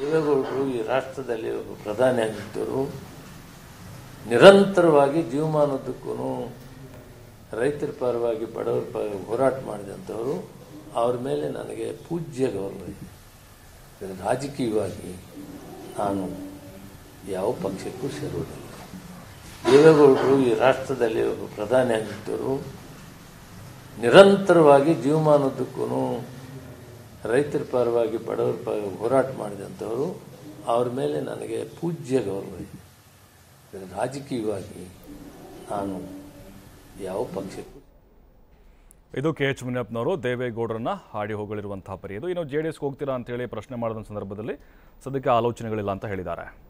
ದೇವೇಗೌಡರು ಈ ರಾಷ್ಟ್ರದಲ್ಲಿ ಒಬ್ಬ ಪ್ರಧಾನಿ ಆಗಿದ್ದರು ನಿರಂತರವಾಗಿ ಜೀವಮಾನೋದ್ದಕ್ಕೂ ರೈತರ ಪರವಾಗಿ ಬಡವರ ಪರವಾಗಿ ಹೋರಾಟ ಮಾಡಿದಂಥವರು ಅವ್ರ ಮೇಲೆ ನನಗೆ ಪೂಜ್ಯ ಗೌರವ ಇದೆ ಇದನ್ನು ರಾಜಕೀಯವಾಗಿ ನಾನು ಯಾವ ಪಕ್ಷಕ್ಕೂ ಸೇರುವುದಿಲ್ಲ ದೇವೇಗೌಡರು ಈ ರಾಷ್ಟ್ರದಲ್ಲಿ ಒಬ್ಬ ಪ್ರಧಾನಿ ಆಗಿದ್ದರು ನಿರಂತರವಾಗಿ ಜೀವಮಾನೋದ್ದಕ್ಕೂ ರೈತರ ಪರವಾಗಿ ಬಡವರ ಪರವಾಗಿ ಹೋರಾಟ ಮಾಡಿದಂಥವರು ಅವ್ರ ಮೇಲೆ ನನಗೆ ಪೂಜ್ಯ ಗೌರವ ಇದೆ ಇದನ್ನು ರಾಜಕೀಯವಾಗಿ ನಾನು ಯಾವ ಪಕ್ಷಕ್ಕೂ ಇದು ಕೆ ಎಚ್ ಮುನಿಯಪ್ಪನವರು ದೇವೇಗೌಡರನ್ನ ಹಾಡಿ ಹೋಗಲಿರುವಂತಹ ಪರಿ ಇದು ಇನ್ನು ಜೆ ಡಿ ಎಸ್ಗೆ ಹೋಗ್ತೀರಾ ಅಂತೇಳಿ ಪ್ರಶ್ನೆ ಮಾಡಿದ ಸಂದರ್ಭದಲ್ಲಿ ಸದ್ಯಕ್ಕೆ ಆಲೋಚನೆಗಳಿಲ್ಲ ಅಂತ ಹೇಳಿದ್ದಾರೆ